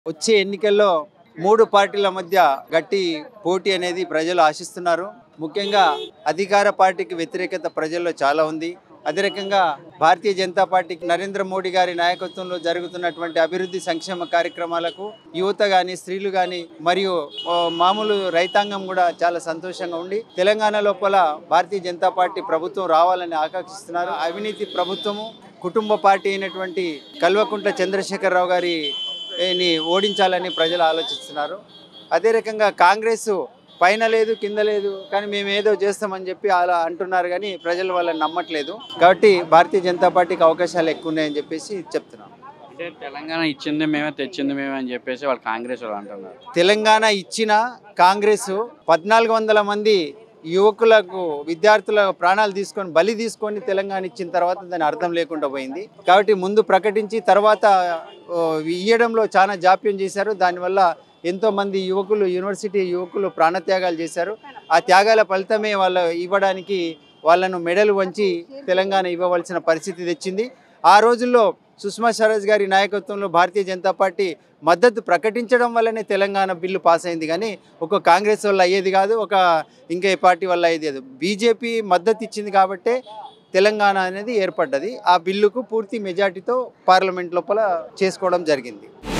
వచ్చే ఎన్నికల్లో మూడు పార్టీల మధ్య గట్టి పోటీ అనేది ప్రజలు ఆశిస్తున్నారు ముఖ్యంగా అధికార పార్టీకి వ్యతిరేకత ప్రజల్లో చాలా ఉంది అదే రకంగా భారతీయ జనతా పార్టీకి నరేంద్ర మోడీ గారి నాయకత్వంలో జరుగుతున్నటువంటి అభివృద్ధి సంక్షేమ కార్యక్రమాలకు యువత కానీ స్త్రీలు కానీ మరియు ఓ, మామూలు రైతాంగం కూడా చాలా సంతోషంగా ఉండి తెలంగాణ లోపల భారతీయ జనతా పార్టీ ప్రభుత్వం రావాలని ఆకాంక్షిస్తున్నారు అవినీతి ప్రభుత్వము కుటుంబ పార్టీ అయినటువంటి కల్వకుంట్ల చంద్రశేఖరరావు గారి ఏ, ని ఓడించాలని ప్రజలు ఆలోచిస్తున్నారు అదే రకంగా కాంగ్రెస్ పైన లేదు కింద లేదు కానీ మేము ఏదో చేస్తామని చెప్పి అలా అంటున్నారు కానీ ప్రజలు వాళ్ళని నమ్మట్లేదు కాబట్టి భారతీయ జనతా పార్టీకి అవకాశాలు ఎక్కువ ఉన్నాయని చెప్పేసి చెప్తున్నాం అంటే తెలంగాణ ఇచ్చింది మేమే తెచ్చింది మేమే అని చెప్పేసి వాళ్ళు కాంగ్రెస్ వాళ్ళు అంటున్నారు తెలంగాణ ఇచ్చిన కాంగ్రెస్ పద్నాలుగు వందల మంది యువకులకు విద్యార్థుల ప్రాణాలు తీసుకొని బలి తీసుకొని తెలంగాణ ఇచ్చిన తర్వాత దాని అర్థం లేకుండా పోయింది కాబట్టి ముందు ప్రకటించి తర్వాత ఓ, ఇయ్యడంలో చాలా జాప్యం చేశారు దానివల్ల ఎంతో మంది యువకులు యూనివర్సిటీ యువకులు ప్రాణత్యాగాలు చేశారు ఆ త్యాగాల ఫలితమే వాళ్ళ ఇవ్వడానికి వాళ్ళను మెడలు వంచి తెలంగాణ ఇవ్వవలసిన పరిస్థితి తెచ్చింది ఆ రోజుల్లో సుష్మా స్వరాజ్ గారి నాయకత్వంలో భారతీయ జనతా పార్టీ మద్దతు ప్రకటించడం వల్లనే తెలంగాణ బిల్లు పాస్ అయింది కానీ ఒక కాంగ్రెస్ వల్ల అయ్యేది కాదు ఒక ఇంకా ఏ పార్టీ వల్ల అయ్యేది కాదు బీజేపీ మద్దతు ఇచ్చింది కాబట్టే తెలంగాణ అనేది ఏర్పడ్డది ఆ బిల్లుకు పూర్తి మెజార్టీతో పార్లమెంట్ లోపల చేసుకోవడం జరిగింది